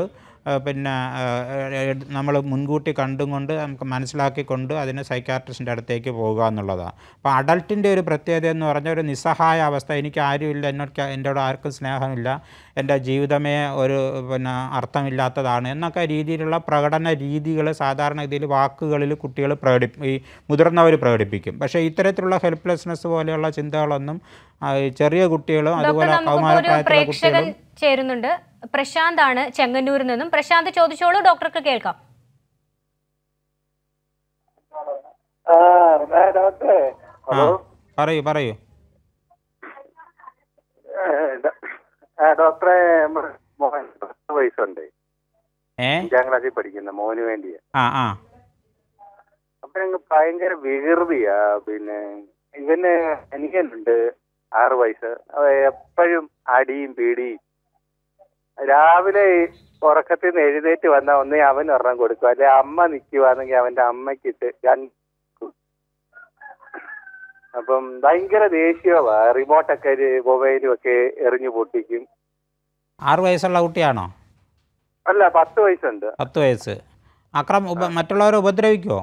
ഏഹ് പിന്നെ നമ്മൾ മുൻകൂട്ടി കണ്ടും കൊണ്ട് നമുക്ക് മനസ്സിലാക്കിക്കൊണ്ട് അതിന് സൈക്കാട്രിസ്റ്റിൻ്റെ അടുത്തേക്ക് പോകുക എന്നുള്ളതാണ് അപ്പോൾ അഡൾട്ടിൻ്റെ ഒരു പ്രത്യേകത എന്ന് പറഞ്ഞാൽ ഒരു നിസ്സഹായ അവസ്ഥ എനിക്ക് ആരുമില്ല എന്നോട് എന്നോട് ആർക്കും സ്നേഹമില്ല എൻ്റെ ജീവിതമേ ഒരു പിന്നെ അർത്ഥമില്ലാത്തതാണ് എന്നൊക്കെ രീതിയിലുള്ള പ്രകടന രീതികൾ സാധാരണഗതിയിൽ വാക്കുകളിൽ കുട്ടികൾ പ്രകടി ഈ മുതിർന്നവർ പ്രകടിപ്പിക്കും പക്ഷേ ഇത്തരത്തിലുള്ള ഹെൽപ്ലെസ്നെസ് പോലെയുള്ള ചിന്തകളൊന്നും ആ, ഈ ചെറിയ കുട്ടികളും ഡോക്ടർ അതുപോലെ നമുക്കിപ്പോ ഒരു കൗമാരപ്രായത്തിലുള്ള പ്രേക്ഷകൻ കുട്ടികളും ചേരുന്നുണ്ട് പ്രശാന്ത് ആണ് ചെങ്ങന്നൂരിൽ നിന്നും പ്രശാന്ത് ചോദിച്ചോളൂ ഡോക്ടർക്ക് കേൾക്കാം ആ ആ, ഡോക്ടറെ ആ ഹലോ പറയൂ പറയൂ ഏ, ഡ- ആ, ഡോക്ടറെ നമ്മുടെ മോൻ പത്ത് വയസ്സുണ്ട് ഏ അഞ്ചാം ക്ലാസ്സിൽ പഠിക്കുന്ന മോന് വേണ്ടിയാ ആ ആ അപ്പൊ ഞങ്ങൾ ഭയങ്കര വികൃതിയാ പിന്നെ ഇവന് അനിയനുണ്ട് ആറ് വയസ്സ് അവ എപ്പോഴും അടിയും പീടിയും രാവിലെ ഉറക്കത്തിൽ നിന്ന് എഴുന്നേറ്റ് വന്നാൽ ഒന്നേ അവൻ ഒരെണ്ണം കൊടുക്കും അല്ലെ അമ്മ നിൽക്കുവാണെങ്കിൽ അവന്റെ അമ്മയ്ക്കിട്ട് രണ്ട് അപ്പം ഭയങ്കര ദേഷ്യമാ റിമോട്ടൊക്കെ ഒരു മൊബൈലും ഒക്കെ എറിഞ്ഞു പൊട്ടിക്കും ആറ് വയസ്സുള്ള കുട്ടിയാണോ അല്ല പത്ത് വയസ്സുണ്ട് പത്ത് വയസ്സ് അക്രം ഉപ മറ്റുള്ളവരെ ഉപദ്രവിക്കുമോ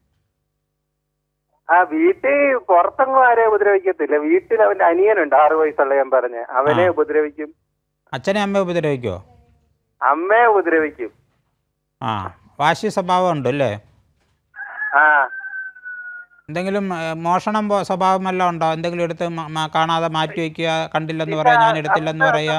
ആ വീട്ടിൽ പുറത്തൊന്നും ആരെയും ഉപദ്രവിക്കത്തില്ല വീട്ടിൽ അവന്റെ അനിയനുണ്ട് ആറു വയസ്സുള്ള ഞാൻ പറഞ്ഞ അവനെ ആ. ഉപദ്രവിക്കും അച്ഛനെ അമ്മയെ ഉപദ്രവിക്കുമോ അമ്മയെ ഉപദ്രവിക്കും ആ വാശി സ്വഭാവം ഉണ്ട് അല്ലേ ആ എന്തെങ്കിലും ഏ, മോഷണം പോ- സ്വഭാവം വല്ലതും ഉണ്ടോ എന്തെങ്കിലും എടുത്ത് മ- മ- കാണാതെ മാറ്റി വയ്ക്കുക കണ്ടില്ലെന്ന് പറയുക ഞാൻ എടുത്തില്ലെന്ന് പറയുക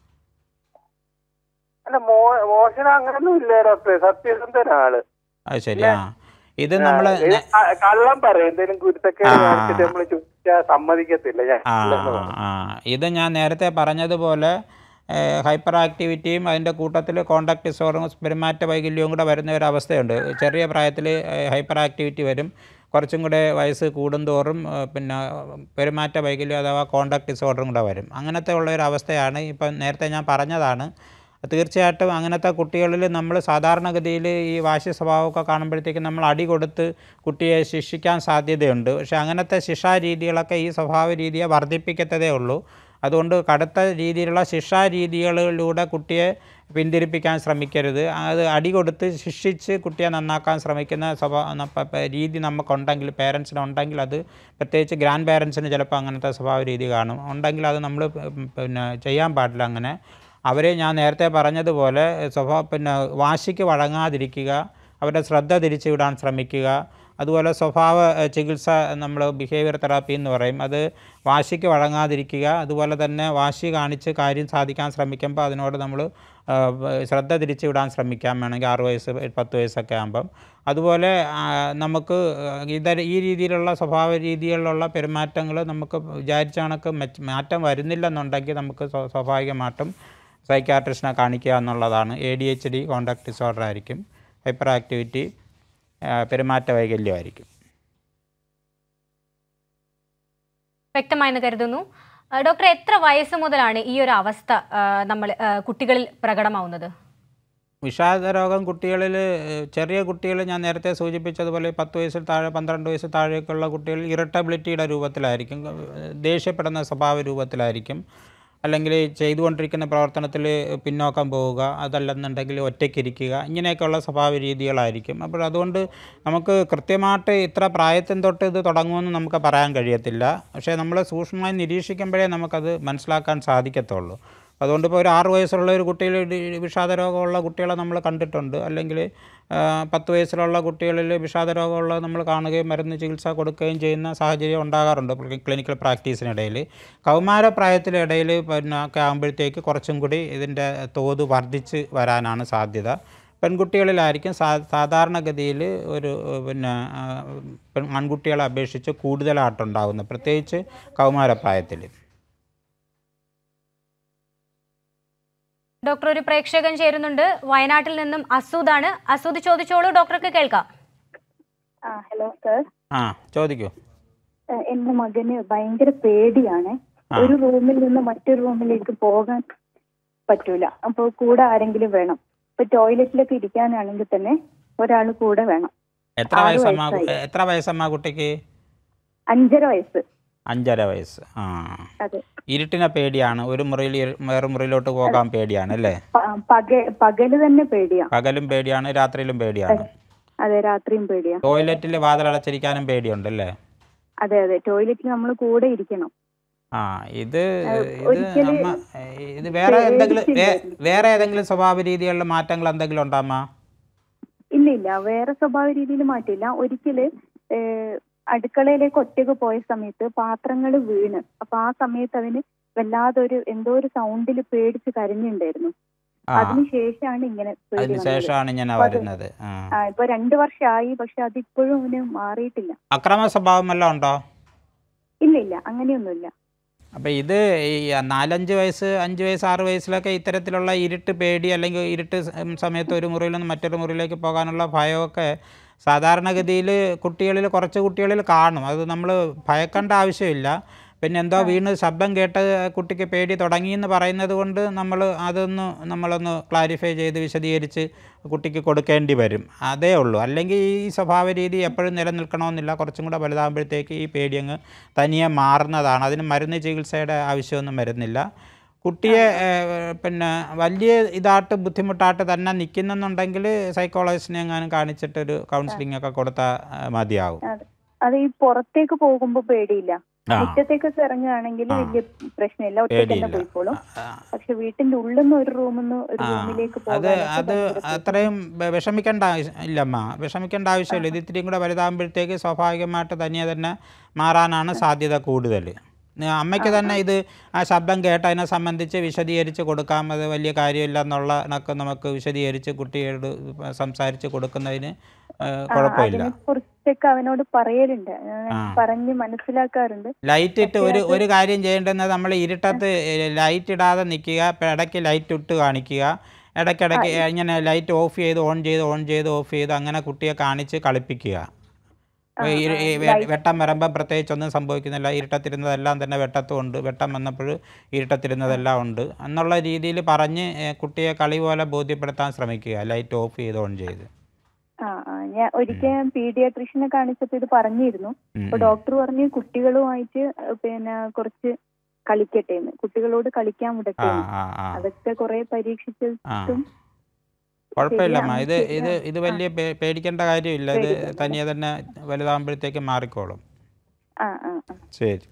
അല്ല മോ മോഷണം അങ്ങനൊന്നും ഇല്ല ഡോക്ടറെ സത്യസന്ധനാ ആള് അത് ശരി ആ ഇത് നമ്മൾ ആ, ഇത് ക- കള്ളം പറയും എന്തെങ്കിലും കുരുത്തക്കേട് ആ. കാണിച്ചിട്ട് നമ്മൾ ചോദിച്ചാൽ സമ്മതിക്കത്തില്ല ഞാൻ ആ ഇല്ലെന്ന് പറയും. ആ ഇത് ഞാൻ നേരത്തെ പറഞ്ഞതുപോലെ ഹൈപ്പർ ആക്ടിവിറ്റിയും അതിൻ്റെ കൂട്ടത്തിൽ കോണ്ടാക്ട് ഡിസോർഡറും പെരുമാറ്റ വൈകല്യവും കൂടെ വരുന്ന ഒരു അവസ്ഥയുണ്ട് ചെറിയ പ്രായത്തിൽ ഹൈപ്പർ ആക്ടിവിറ്റി വരും കുറച്ചും കൂടെ വയസ്സ് കൂടുന്തോറും ഏ, പിന്നെ പെരുമാറ്റ വൈകല്യം അഥവാ കോണ്ടാക്ട് ഡിസോർഡറും കൂടെ വരും അങ്ങനത്തെ ഉള്ള ഒരു അവസ്ഥയാണ് ഇപ്പം നേരത്തെ ഞാൻ പറഞ്ഞതാണ് തീർച്ചയായിട്ടും അങ്ങനത്തെ കുട്ടികളിൽ നമ്മൾ സാധാരണഗതിയിൽ ഈ വാശി സ്വഭാവമൊക്കെ കാണുമ്പോഴത്തേക്കും നമ്മൾ അടി കൊടുത്ത് കുട്ടിയെ ശിക്ഷിക്കാൻ സാധ്യതയുണ്ട് പക്ഷേ അങ്ങനത്തെ ശിക്ഷാ രീതികളൊക്കെ ഈ സ്വഭാവ രീതിയെ വർദ്ധിപ്പിക്കത്തതേ ഉള്ളൂ അതുകൊണ്ട് കടുത്ത രീതിയിലുള്ള ശിക്ഷാ രീതികളിലൂടെ കുട്ടിയെ പിന്തിരിപ്പിക്കാൻ ശ്രമിക്കരുത് അത് അടി കൊടുത്ത് ശിക്ഷിച്ച് കുട്ടിയെ നന്നാക്കാൻ ശ്രമിക്കുന്ന സ്വഭാവ രീതി നമുക്കുണ്ടെങ്കിൽ പേരൻസിനുണ്ടെങ്കിൽ അത് പ്രത്യേകിച്ച് ഗ്രാൻഡ് പേരൻസിന് ചിലപ്പോൾ അങ്ങനത്തെ സ്വഭാവ രീതി കാണും ഉണ്ടെങ്കിൽ അത് നമ്മൾ പിന്നെ ചെയ്യാൻ പാടില്ല അങ്ങനെ അവരെ ഞാൻ നേരത്തെ പറഞ്ഞതുപോലെ സ്വഭാവ പിന്നെ വാശിക്ക് വഴങ്ങാതിരിക്കുക അവരുടെ ശ്രദ്ധ തിരിച്ചു വിടാൻ ശ്രമിക്കുക അതുപോലെ സ്വഭാവ ഏഹ്, ചികിത്സ നമ്മൾ ബിഹേവിയർ തെറാപ്പി എന്ന് പറയും അത് വാശിക്ക് വഴങ്ങാതിരിക്കുക അതുപോലെ തന്നെ വാശി കാണിച്ച് കാര്യം സാധിക്കാൻ ശ്രമിക്കുമ്പോൾ അതിനോട് നമ്മൾ ശ്രദ്ധ തിരിച്ചു വിടാൻ ശ്രമിക്കാം വേണമെങ്കിൽ ആറ് വയസ്സ് പത്ത് വയസ്സൊക്കെ ആകുമ്പം അതുപോലെ ആ, നമുക്ക് ഇതര ഈ രീതിയിലുള്ള സ്വഭാവ രീതികളിലുള്ള പെരുമാറ്റങ്ങൾ നമുക്ക് വിചാരിച്ച കണക്ക് മെച്ച മാറ്റം വരുന്നില്ലെന്നുണ്ടെങ്കിൽ നമുക്ക് സ്വ- സ്വാഭാവികമായിട്ടും സൈക്കാട്രിസ്റ്റിനെ കാണിക്കുക എന്നുള്ളതാണ് A D H D conduct disorder ആയിരിക്കും ഹൈപ്പർ ആക്ടിവിറ്റി പെരുമാറ്റ വൈകല്യമായിരിക്കും വ്യക്തമായെന്ന് കരുതുന്നു ആ, ഡോക്ടർ എത്ര വയസ്സ് മുതലാണ് ഈ ഒരു അവസ്ഥ നമ്മൾ കുട്ടികളിൽ പ്രകടമാവുന്നത് വിഷാദ രോഗം കുട്ടികളിൽ ചെറിയ കുട്ടികൾ ഞാൻ നേരത്തെ സൂചിപ്പിച്ചതുപോലെ പത്ത് വയസ്സിൽ താഴെ പന്ത്രണ്ട് വയസ്സിൽ താഴേക്കുള്ള കുട്ടികൾ ഇറിറ്റബിലിറ്റിയുടെ രൂപത്തിലായിരിക്കും ഏഹ് ദേഷ്യപ്പെടുന്ന സ്വഭാവ രൂപത്തിലായിരിക്കും അല്ലെങ്കിൽ ചെയ്തുകൊണ്ടിരിക്കുന്ന പ്രവർത്തനത്തിൽ പിന്നോക്കം പോവുക അതല്ലെന്നുണ്ടെങ്കിൽ ഒറ്റയ്ക്കിരിക്കുക ഇങ്ങനെയൊക്കെയുള്ള സ്വഭാവ രീതികളായിരിക്കും അപ്പോൾ അതുകൊണ്ട് നമുക്ക് കൃത്യമായിട്ട് ഇത്ര പ്രായത്തിൽ തൊട്ട് ഇത് തുടങ്ങുമെന്ന് നമുക്ക് പറയാൻ കഴിയത്തില്ല പക്ഷേ നമ്മൾ സൂക്ഷ്മമായി നിരീക്ഷിക്കുമ്പോഴേ നമുക്കത് മനസ്സിലാക്കാൻ സാധിക്കത്തുള്ളൂ അതുകൊണ്ട് ഇപ്പോൾ ഒരു ആറ് വയസ്സുള്ള ഒരു കുട്ടിയിൽ ഡി- വിഷാദ രോഗമുള്ള കുട്ടികളെ നമ്മൾ കണ്ടിട്ടുണ്ട് അല്ലെങ്കിൽ ആ, പത്ത് വയസ്സിലുള്ള കുട്ടികളിൽ വിഷാദ രോഗമുള്ള നമ്മൾ കാണുകയും മരുന്ന് ചികിത്സ കൊടുക്കുകയും ചെയ്യുന്ന സാഹചര്യം ഉണ്ടാകാറുണ്ട് ക്ലി- ക്ലിനിക്കൽ പ്രാക്ടീസിനിടയിൽ കൗമാരപ്രായത്തിനിടയിൽ പിന്നെ ഒക്കെ ആകുമ്പോഴത്തേക്ക് കുറച്ചും കൂടി ഇതിൻ്റെ തോത് വർദ്ധിച്ച് വരാനാണ് സാധ്യത പെൺകുട്ടികളിലായിരിക്കും സാ സാധാരണഗതിയിൽ ഒരു ഏഹ്, പിന്നെ ആ, പെൺ ആൺകുട്ടികളെ അപേക്ഷിച്ച് കൂടുതലായിട്ടുണ്ടാകുന്നത് പ്രത്യേകിച്ച് കൗമാരപ്രായത്തിൽ ഡോക്ടർ ഒരു പ്രേക്ഷകൻ ചേരുന്നുണ്ട് വയനാട്ടിൽ നിന്നും അസൂദാണ് അസൂദ് ചോദിച്ചോളൂ ഡോക്ടർക്ക് കേൾക്കാം ആ ഹലോ സർ ആ ചോദിക്കൂ ഏഹ് എന്റെ മകന് ഭയങ്കര പേടിയാണ് ആ. ഒരു റൂമിൽ നിന്ന് മറ്റൊരു റൂമിലേക്ക് പോകാൻ പറ്റൂല അപ്പോൾ കൂടെ ആരെങ്കിലും വേണം ഇപ്പൊ ടോയ്ലറ്റിലൊക്കെ ഇരിക്കാനാണെങ്കിൽ തന്നെ ഒരാൾ കൂടെ വേണം എത്ര ആറ് വയസ്സമ്മ വയസ്സായി. എത്ര വയസ്സമ്മ കുട്ടിക്ക് അഞ്ചര വയസ്സ് അഞ്ചര വയസ്സ് ആ അതെ ഇരുട്ടിനെ പേടിയാണ് ഒരു മുറിയിൽ ഇരു- വേറെ മുറിയിലോട്ട് പോകാൻ പേടിയാണ് അല്ലേ പ- പക പകല് തന്നെ പേടിയാ പകലും പേടിയാണ് രാത്രിയിലും പേടിയാണ് അതെ രാത്രിയും പേടിയാ ടോയ്ലറ്റിൽ വാതിലടച്ചിരിക്കാനും പേടിയുണ്ട് അല്ലേ അതെ അതെ ടോയ്ലറ്റിൽ നമ്മൾ കൂടെ ഇരിക്കണം ആ ഇത് ഇത് ഒരിക്കല് അമ്മ ഇത് വേറെ എന്തെങ്കിലും വേ- പേടിച്ചില്ലായിരുന്നു. വേറെ ഏതെങ്കിലും സ്വഭാവ രീതികളിലെ മാറ്റങ്ങൾ എന്തെങ്കിലും ഉണ്ടോ അമ്മ ഇല്ല ഇല്ല വേറെ സ്വഭാവ രീതിയിൽ മാറ്റില്ല ഒരിക്കല് ഏഹ്, അടുക്കളയിലേക്ക് ഒറ്റക്ക് പോയ സമയത്ത് പാത്രങ്ങൾ വീണ് അപ്പൊ ആ സമയത്ത് അതിന് വല്ലാതൊരു എന്തോ ഒരു സൗണ്ടിൽ പേടിച്ച് കരഞ്ഞിണ്ടായിരുന്നു ആ അതിനുശേഷമാണ് ഇങ്ങനെ പേടി അതിന് വന്നത്. ശേഷമാണ് ഇങ്ങനെ അപ്പൊ അത് വരുന്നത് ആ ആ, ഇപ്പൊ രണ്ടു വർഷമായി പക്ഷെ അതിപ്പോഴും അവന് മാറിയിട്ടില്ല അക്രമ സ്വഭാവം വല്ലതും ഉണ്ടോ ഇല്ല ഇല്ല അങ്ങനെയൊന്നുമില്ല അപ്പോൾ ഇത് ഈ നാലഞ്ച് വയസ്സ് അഞ്ച് വയസ്സ് ആറ് വയസ്സിലൊക്കെ ഇത്തരത്തിലുള്ള ഇരുട്ട് പേടി അല്ലെങ്കിൽ ഇരുട്ട് സ- സമയത്ത് ഒരു മുറിയിൽ നിന്ന് മറ്റൊരു മുറിയിലേക്ക് പോകാനുള്ള ഭയമൊക്കെ സാധാരണഗതിയിൽ കുട്ടികളിൽ കുറച്ച് കുട്ടികളിൽ കാണും അത് നമ്മൾ ഭയക്കേണ്ട ആവശ്യമില്ല പിന്നെ എന്തോ വീണ് ശബ്ദം കേട്ട് കുട്ടിക്ക് പേടി തുടങ്ങിയെന്ന് പറയുന്നത് കൊണ്ട് നമ്മൾ അതൊന്ന് നമ്മളൊന്ന് ക്ലാരിഫൈ ചെയ്ത് വിശദീകരിച്ച് കുട്ടിക്ക് കൊടുക്കേണ്ടി വരും അതേ ഉള്ളൂ അല്ലെങ്കിൽ ഈ സ്വഭാവ രീതി എപ്പോഴും നിലനിൽക്കണമെന്നില്ല കുറച്ചും കൂടെ വലുതാകുമ്പോഴത്തേക്ക് ഈ പേടി അങ്ങ് തനിയെ മാറുന്നതാണ് അതിന് മരുന്ന് ചികിത്സയുടെ ആവശ്യമൊന്നും വരുന്നില്ല കുട്ടിയെ ഏഹ്, പിന്നെ വലിയ ഇതായിട്ട് ബുദ്ധിമുട്ടായിട്ട് തന്നെ നിൽക്കുന്നെന്നുണ്ടെങ്കിൽ സൈക്കോളജിസ്റ്റിനെ എങ്ങാനും കാണിച്ചിട്ടൊരു കൗൺസിലിംഗ് ഒക്കെ കൊടുത്താൽ ഏഹ്, മതിയാവും അതെ അത് ഈ പുറത്തേക്ക് പോകുമ്പോ പേടിയില്ല ആ മുറ്റത്തേക്കൊക്കെ ഇറങ്ങുകയാണെങ്കിൽ ആ. വലിയ പ്രശ്നമില്ല ഒറ്റയ്ക്ക് തന്നെ പേടിയില്ല പോയിക്കോളും ആ, പക്ഷെ വീട്ടിന്റെ ഉള്ളിൽ നിന്ന് ഒരു റൂമിൽ നിന്ന് ഒരു ആ, റൂമിലേക്ക് അത് പോകാനൊക്കെ അത് ഭയങ്കര പേടി. അത്രയും വെ- വിഷമിക്കേണ്ട ആവശ്യം ഇല്ലമ്മ വിഷമിക്കേണ്ട ആവശ്യമില്ല ഇത് ഇത്തിരിയും കൂടെ വലുതാകുമ്പോഴത്തേക്ക് സ്വാഭാവികമായിട്ട് തനിയെ തന്നെ മാറാനാണ് സാധ്യത കൂടുതൽ ന- അമ്മയ്ക്ക് തന്നെ ഇത് ആ ശബ്ദം കേട്ട് അതിനെ സംബന്ധിച്ച് വിശദീകരിച്ച് കൊടുക്കാം അത് വലിയ കാര്യമില്ല എന്നുള്ളതൊക്കെ നമുക്ക് വിശദീകരിച്ച് കുട്ടിയോട് സംസാരിച്ച് കൊടുക്കുന്നതിന് ഏ, കുഴപ്പമില്ല അതിനെ കുറിച്ചൊക്കെ അവനോട് പറയലുണ്ട് ഞാൻ ആ. പറഞ്ഞ് മനസ്സിലാക്കാറുണ്ട് ലൈറ്റ് ഇട്ട് ഒരു പക്ഷേ അത് ഒരു കാര്യം ചെയ്യേണ്ടത് നമ്മൾ ഇരുട്ടത്ത് ലൈറ്റ് ഇടാതെ നിൽക്കുക ഇപ്പം ഇടയ്ക്ക് ലൈറ്റ് ഇട്ട് കാണിക്കുക ഇടയ്ക്കിടയ്ക്ക് ഇങ്ങനെ ലൈറ്റ് ഓഫ് ചെയ്ത് ഓൺ ചെയ്ത് ഓൺ ചെയ്ത് ഓഫ് ചെയ്ത് അങ്ങനെ കുട്ടിയെ കാണിച്ച് കളിപ്പിക്കുക ആ, ഈ ഇരു- ആ, ഈ വെ- light- വെട്ടം വരുമ്പം പ്രത്യേകിച്ചൊന്നും സംഭവിക്കുന്നില്ല ഇരുട്ടത്തിരുന്നതെല്ലാം തന്നെ വെട്ടത്തും ഉണ്ട് വെട്ടം വന്നപ്പോൾ ഇരുട്ടത്തിരുന്നതെല്ലാം ഉണ്ട് എന്നുള്ള രീതിയിൽ പറഞ്ഞ് ഏ, കുട്ടിയെ കളി പോലെ ബോധ്യപ്പെടുത്താൻ ശ്രമിക്കുക ലൈറ്റ് ഓഫ് ചെയ്ത് ഓൺ ചെയ്ത് ആ ആ ഞാൻ ഒരിക്കൽ പീഡിയാട്രീഷ്യനെ കാണിച്ചപ്പോൾ ഇത് പറഞ്ഞിരുന്നു ഉം, അപ്പൊ ഉം. ഡോക്ടർ പറഞ്ഞു കുട്ടികളുമായിട്ട് പിന്നെ കുറച്ച് കളിക്കട്ടെ എന്ന് കുട്ടികളോട് കളിക്കാൻ ആ വിടട്ടെ എന്ന്. ആ ആ അതൊക്കെ കുറെ ആ പരീക്ഷിച്ചിട്ടും കുഴപ്പമില്ലമ്മ ശരിയാണ്, ഇത് ഇത് ശരിയാണ്. ഇത് വലിയ പേ- പേടിക്കേണ്ട കാര്യമില്ല ഇത് പേടിക്കേണ്ട തനിയെ തന്നെ വലുതാകുമ്പോഴത്തേക്ക് മാറിക്കോളും ആ ആ ആ ശരി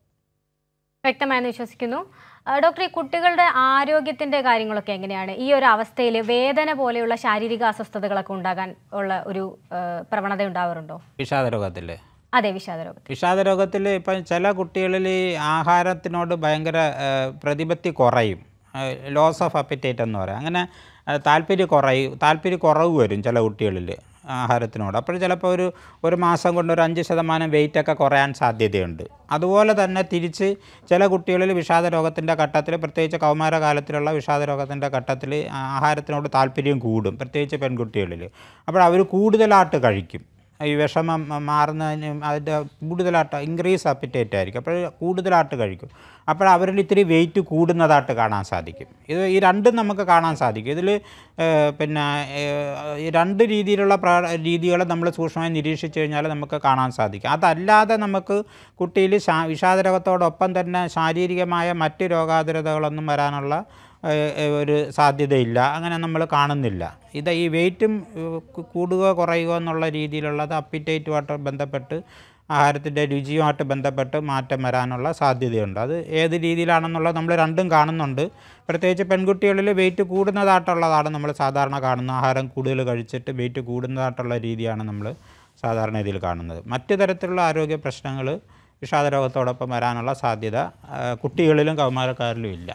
വ്യക്തമായെന്ന് വിശ്വസിക്കുന്നു ആ, ഡോക്ടർ ഈ കുട്ടികളുടെ ആരോഗ്യത്തിന്റെ കാര്യങ്ങളൊക്കെ എങ്ങനെയാണ് ഈ ഒരു അവസ്ഥയിൽ വേദന പോലെയുള്ള ശാരീരിക അസ്വസ്ഥതകളൊക്കെ ഉണ്ടാകാൻ ഉള്ള ഒരു ആ, പ്രവണത ഉണ്ടാവാറുണ്ടോ വിഷാദരോഗത്തിൽ അതെ വിഷാദരോഗത്തിൽ വിഷാദരോഗത്തിൽ ഇപ്പം ചില കുട്ടികളിൽ ഈ ആഹാരത്തിനോട് ഭയങ്കര ആ, പ്രതിപത്തി കുറയും ലോസ് ഓഫ് അപ്പിറ്റേറ്റ് എന്ന് പറയാം അങ്ങനെ ആ, താല്പര്യം കുറയും താല്പര്യം കുറവ് വരും ചില കുട്ടികളിൽ ആഹാരത്തിനോട് അപ്പോൾ ചിലപ്പോൾ ഒരു ഒരു മാസം കൊണ്ട് ഒരു അഞ്ച് ശതമാനം വെയിറ്റൊക്കെ കുറയാൻ സാധ്യതയുണ്ട് അതുപോലെ തന്നെ തിരിച്ച് ചില കുട്ടികളിൽ വിഷാദരോഗത്തിൻ്റെ ഘട്ടത്തിൽ പ്രത്യേകിച്ച് കൗമാരകാലത്തിലുള്ള വിഷാദരോഗത്തിൻ്റെ ഘട്ടത്തിൽ ആഹാരത്തിനോട് താല്പര്യം കൂടും പ്രത്യേകിച്ച് പെൺകുട്ടികളിൽ അപ്പോൾ അവർ കൂടുതലായിട്ട് കഴിക്കും ഈ വിഷമം മ- മാറുന്നതിന് അതിൻ്റെ കൂടുതലായിട്ട് ഇൻക്രീസ് അപ്പിറ്റേറ്റ് ആയിരിക്കും അപ്പോൾ കൂടുതലായിട്ട് കഴിക്കും അപ്പോൾ അവരിൽ ഇത്തിരി വെയിറ്റ് കൂടുന്നതായിട്ട് കാണാൻ സാധിക്കും ഇത് ഈ രണ്ടും നമുക്ക് കാണാൻ സാധിക്കും ഇതിൽ പിന്നെ ഏഹ്, ഈ രണ്ട് രീതിയിലുള്ള പ്ര രീതികൾ നമ്മൾ സൂക്ഷ്മമായി നിരീക്ഷിച്ചു കഴിഞ്ഞാൽ നമുക്ക് കാണാൻ സാധിക്കും അതല്ലാതെ നമുക്ക് കുട്ടിയിൽ ശാ വിഷാദരോഗത്തോടൊപ്പം തന്നെ ശാരീരികമായ മറ്റ് രോഗാതുരതകളൊന്നും വരാനുള്ള ഏഹ്, ഏഹ്, ഒരു സാധ്യതയില്ല അങ്ങനെ നമ്മൾ കാണുന്നില്ല ഇത് ഈ വെയിറ്റും ഏഹ്, കു- കൂടുക കുറയുക എന്നുള്ള രീതിയിലുള്ളത് അപ്പിറ്റേറ്റുമായിട്ട് ബന്ധപ്പെട്ട് ആഹാരത്തിൻ്റെ രുചിയുമായിട്ട് ബന്ധപ്പെട്ട് മാറ്റം വരാനുള്ള സാധ്യതയുണ്ട് അത് ഏത് രീതിയിലാണെന്നുള്ളത് നമ്മൾ രണ്ടും കാണുന്നുണ്ട് പ്രത്യേകിച്ച് പെൺകുട്ടികളിൽ വെയിറ്റ് കൂടുന്നതായിട്ടുള്ളതാണ് നമ്മൾ സാധാരണ കാണുന്നത് ആഹാരം കൂടുതൽ കഴിച്ചിട്ട് വെയിറ്റ് കൂടുന്നതായിട്ടുള്ള രീതിയാണ് നമ്മൾ സാധാരണ ഇതിൽ കാണുന്നത് മറ്റു തരത്തിലുള്ള ആരോഗ്യ പ്രശ്നങ്ങൾ വിഷാദരോഗത്തോടൊപ്പം വരാനുള്ള സാധ്യത ആ, കുട്ടികളിലും കൗമാരക്കാരിലും ഇല്ല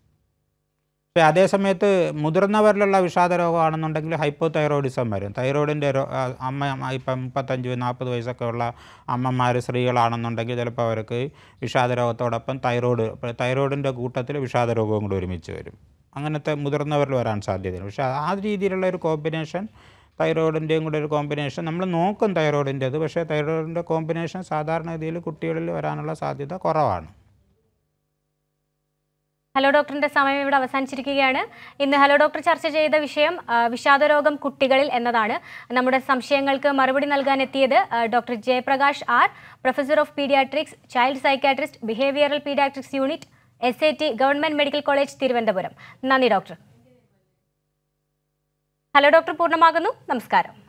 പക്ഷേ അതേസമയത്ത് മുതിർന്നവരിലുള്ള വിഷാദരോഗമാണെന്നുണ്ടെങ്കിൽ ഹൈപ്പോ തൈറോയിഡിസം വരും തൈറോയിഡിൻ്റെ രോ ആ, അമ്മ ഇപ്പം മുപ്പത്തഞ്ച് നാൽപ്പത് വയസ്സൊക്കെ ഉള്ള അമ്മമാർ സ്ത്രീകളാണെന്നുണ്ടെങ്കിൽ ചിലപ്പോൾ അവർക്ക് വിഷാദരോഗത്തോടൊപ്പം തൈറോയ്ഡ് തൈറോയിഡിൻ്റെ കൂട്ടത്തിൽ വിഷാദരോഗവും കൂടി ഒരുമിച്ച് വരും അങ്ങനത്തെ മുതിർന്നവരിൽ വരാൻ സാധ്യതയുണ്ട് പക്ഷേ ആ രീതിയിലുള്ള ഒരു കോമ്പിനേഷൻ തൈറോയിഡിൻ്റെയും കൂടെ ഒരു കോമ്പിനേഷൻ നമ്മൾ നോക്കും തൈറോയിഡിൻ്റേത് പക്ഷേ തൈറോയിഡിൻ്റെ കോമ്പിനേഷൻ സാധാരണ രീതിയിൽ കുട്ടികളിൽ വരാനുള്ള സാധ്യത കുറവാണ് ഹലോ ഡോക്ടറിന്റെ സമയം ഇവിടെ അവസാനിച്ചിരിക്കുകയാണ് ഇന്ന് ഹലോ ഡോക്ടർ ചർച്ച ചെയ്ത വിഷയം ആ, വിഷാദരോഗം കുട്ടികളിൽ എന്നതാണ് നമ്മുടെ സംശയങ്ങൾക്ക് മറുപടി നൽകാൻ എത്തിയത് ആ, doctor Jayaprakash R professor of paediatrics child psychiatrist behavioural paediatrics unit S I T government medical college Thiruvananthapuram നന്ദി ഡോക്ടർ ഹലോ ഡോക്ടർ പൂർണ്ണമാകുന്നു നമസ്കാരം